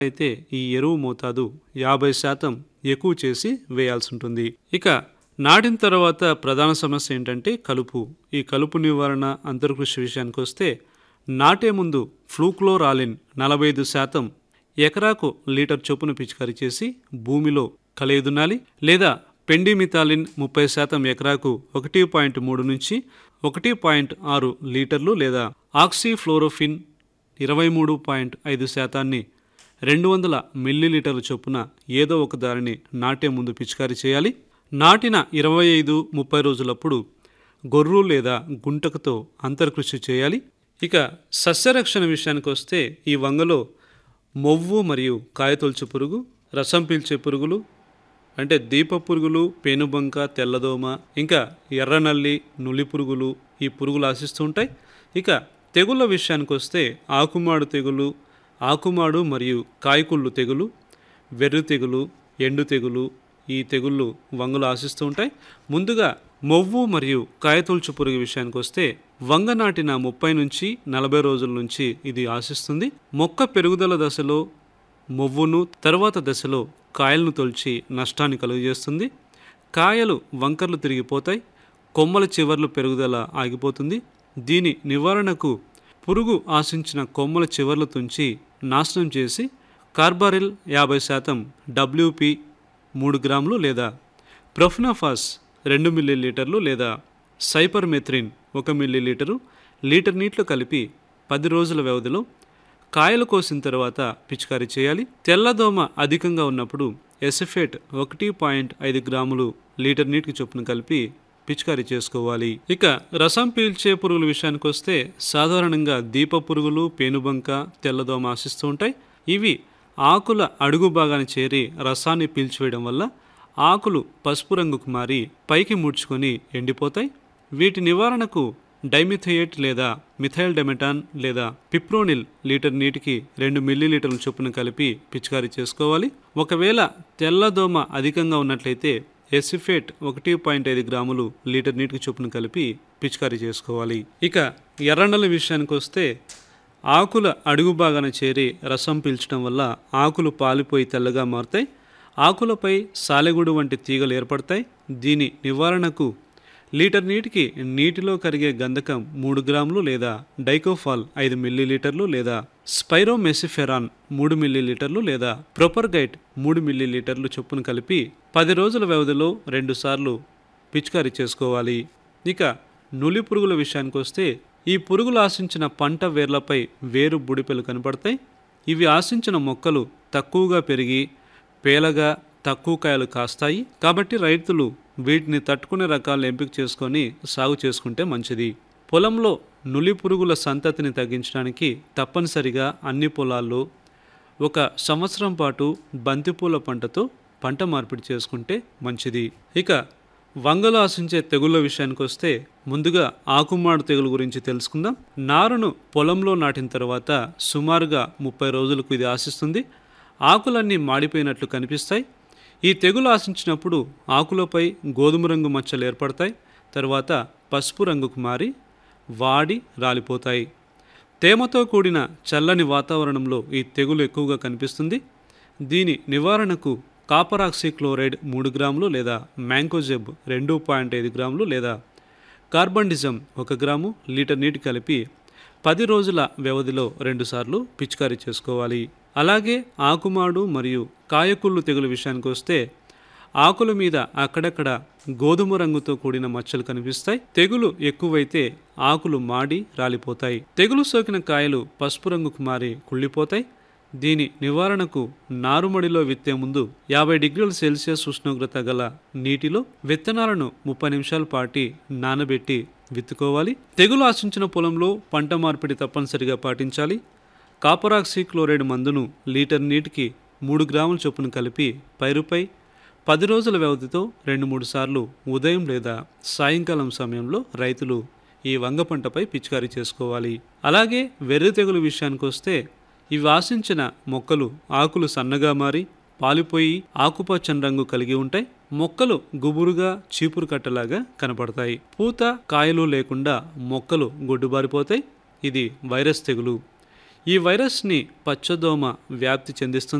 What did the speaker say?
అయితే ఈ ఎరువు మోతాదు యాభై శాతం ఎక్కువ చేసి వేయాల్సి ఉంటుంది ఇక నాటిన తర్వాత ప్రధాన సమస్య ఏంటంటే కలుపు ఈ కలుపు నివారణ అంతర్కృషి విషయానికి వస్తే నాటే ముందు ఫ్లూక్లోరాలిన్ నలభై ఐదు శాతం ఎకరాకు లీటర్ చొప్పున పిచికారీ చేసి భూమిలో కలయిదునాలి లేదా పెండిమిథాలిన్ ముప్పై శాతం ఎకరాకు ఒకటి పాయింట్ మూడు నుంచి ఒకటి పాయింట్ ఆరు లీటర్లు లేదా ఆక్సీఫ్లోరోఫిన్ ఇరవై మూడు పాయింట్ ఐదు శాతాన్ని రెండు వందల మిల్లీలీటర్ల చొప్పున ఏదో ఒక దారిని నాటే ముందు పిచికారీ చేయాలి నాటిన ఇరవై ఐదు ముప్పై రోజులప్పుడు గొర్రు లేదా గుంటకతో అంతర్కృషి చేయాలి ఇక సస్యరక్షణ విషయానికి వస్తే ఈ వంగలో మొవ్వు మరియు కాయతొలుచు పురుగు రసం పీల్చే పురుగులు అంటే దీప పురుగులు పేనుబంక తెల్లదోమ ఇంకా ఎర్రనల్లి నులి పురుగులు ఈ పురుగులు ఆశిస్తూ ఉంటాయి ఇక తెగుళ్ళ విషయానికి వస్తే ఆకుమాడు తెగులు ఆకుమాడు మరియు కాయకుళ్ళు తెగులు వెర్రు తెగులు ఎండు తెగులు ఈ తెగుళ్ళు వంగలు ఆశిస్తూ ఉంటాయి ముందుగా మొవ్వు మరియు కాయతొలుచు పురుగు విషయానికి వస్తే వంగ నాటిన ముప్పై నుంచి నలభై రోజుల నుంచి ఇది ఆశిస్తుంది మొక్క పెరుగుదల దశలో మొవ్వును తర్వాత దశలో కాయలను తొలిచి నష్టాన్ని కలుగజేస్తుంది కాయలు వంకర్లు తిరిగిపోతాయి కొమ్మల చివర్లు పెరుగుదల ఆగిపోతుంది దీని నివారణకు పురుగు ఆశించిన కొమ్మల చివర్లు తుంచి నాశనం చేసి కార్బారిల్ యాభై శాతం డబ్ల్యూపి మూడు గ్రాములు లేదా ప్రొఫ్నాఫాస్ రెండు మిల్లీలీటర్లు లేదా సైపర్మెథ్రిన్ ఒక మిల్లీలీటరు లీటర్ నీటిలో కలిపి పది రోజుల వ్యవధిలో కాయలు కోసిన తర్వాత పిచికారీ చేయాలి తెల్లదోమ అధికంగా ఉన్నప్పుడు ఎసిఫేట్ ఒకటి పాయింట్ ఐదు గ్రాములు లీటర్ నీటికి చొప్పున కలిపి పిచికారీ చేసుకోవాలి ఇక రసం పీల్చే పురుగుల విషయానికి వస్తే సాధారణంగా దీప పురుగులు పేనుబంక తెల్లదోమ ఆశిస్తూ ఉంటాయి ఇవి ఆకుల అడుగు భాగాన్ని చేరి రసాన్ని పీల్చివేయడం వల్ల ఆకులు పసుపు రంగుకు మారి పైకి ముడుచుకొని ఎండిపోతాయి వీటి నివారణకు డైమిథయేట్ లేదా మిథైల్ డెమెటాన్ లేదా పిప్రోనిల్ లీటర్ నీటికి రెండు మిల్లీలీటర్ల చొప్పున కలిపి పిచికారీ చేసుకోవాలి ఒకవేళ తెల్లదోమ అధికంగా ఉన్నట్లయితే ఎసిఫేట్ ఒకటి పాయింట్ ఐదు గ్రాములు లీటర్ నీటికి చొప్పున కలిపి పిచికారీ చేసుకోవాలి ఇక ఎర్రనల విషయానికి వస్తే ఆకుల అడుగు భాగాన చేరి రసం పీల్చడం వల్ల ఆకులు పాలిపోయి తెల్లగా మారుతాయి ఆకులపై సాలెగూడు వంటి తీగలు ఏర్పడతాయి దీని నివారణకు లీటర్ నీటికి నీటిలో కరిగే గంధకం మూడు గ్రాములు లేదా డైకోఫాల్ ఐదు మిల్లీలీటర్లు లేదా స్పైరోమెసిఫెరాన్ మూడు మిల్లీలీటర్లు లేదా ప్రొపర్గైట్ మూడు మిల్లీలీటర్లు చొప్పున కలిపి పది రోజుల వ్యవధిలో రెండుసార్లు పిచికారీ చేసుకోవాలి ఇక నులి పురుగుల విషయానికి వస్తే ఈ పురుగులు ఆశించిన పంట వేర్లపై వేరు బుడిపెలు కనపడతాయి ఇవి ఆశించిన మొక్కలు తక్కువగా పెరిగి పేలగా తక్కువ కాయలు కాస్తాయి కాబట్టి రైతులు వీటిని తట్టుకునే రకాలను ఎంపిక చేసుకొని సాగు చేసుకుంటే మంచిది పొలంలో నులి పురుగుల సంతతిని తగ్గించడానికి తప్పనిసరిగా అన్ని పొలాల్లో ఒక సంవత్సరం పాటు బంతిపూల పంటతో పంట మార్పిడి చేసుకుంటే మంచిది ఇక వంగలు ఆశించే తెగుళ్ళ విషయానికి వస్తే ముందుగా ఆకుమాడు తెగులు గురించి తెలుసుకుందాం నారును పొలంలో నాటిన తర్వాత సుమారుగా ముప్పై రోజులకు ఇది ఆశిస్తుంది ఆకులన్నీ మాడిపోయినట్లు కనిపిస్తాయి ఈ తెగులు ఆశించినప్పుడు ఆకులపై గోధుమ రంగు మచ్చలు ఏర్పడతాయి తర్వాత పసుపు రంగుకు మారి వాడి రాలిపోతాయి తేమతో కూడిన చల్లని వాతావరణంలో ఈ తెగులు ఎక్కువగా కనిపిస్తుంది దీని నివారణకు కాపర్ ఆక్సిక్లోరైడ్ మూడు గ్రాములు లేదా మ్యాంకోజెబ్ రెండు పాయింట్ ఐదు గ్రాములు లేదా కార్బండిజం ఒక గ్రాము లీటర్ నీటి కలిపి పది రోజుల వ్యవధిలో రెండుసార్లు పిచికారీ చేసుకోవాలి అలాగే ఆకుమాడు మరియు కాయకుళ్ళు తెగులు విషయానికి వస్తే ఆకుల మీద అక్కడక్కడ గోధుమ రంగుతో కూడిన మచ్చలు కనిపిస్తాయి తెగులు ఎక్కువైతే ఆకులు మాడి రాలిపోతాయి తెగులు సోకిన కాయలు పసుపు రంగుకు మారి కుళ్ళిపోతాయి దీని నివారణకు నారుమడిలో విత్తే ముందు యాభై డిగ్రీల సెల్సియస్ ఉష్ణోగ్రత గల నీటిలో విత్తనాలను ముప్పై నిమిషాల పాటి నానబెట్టి విత్తుకోవాలి తెగులు ఆశించిన పొలంలో పంట మార్పిడి తప్పనిసరిగా పాటించాలి కాపరాక్సీ క్లోరైడ్ మందును లీటర్ నీటికి మూడు గ్రాముల చొప్పున కలిపి పైరుపై పది రోజుల వ్యవధితో రెండు మూడు సార్లు ఉదయం లేదా సాయంకాలం సమయంలో రైతులు ఈ వంగ పంటపై పిచికారీ చేసుకోవాలి అలాగే వెర్రి తెగులు విషయానికి వస్తే ఇవి ఆశించిన మొక్కలు ఆకులు సన్నగా మారి పాలిపోయి ఆకుపచ్చని రంగు కలిగి ఉంటాయి మొక్కలు గుబురుగా చీపురు కట్టలాగా కనపడతాయి పూత కాయలు లేకుండా మొక్కలు గొడ్డుబారిపోతాయి ఇది వైరస్ తెగులు ఈ వైరస్ని పచ్చదోమ వ్యాప్తి చెందిస్తుంది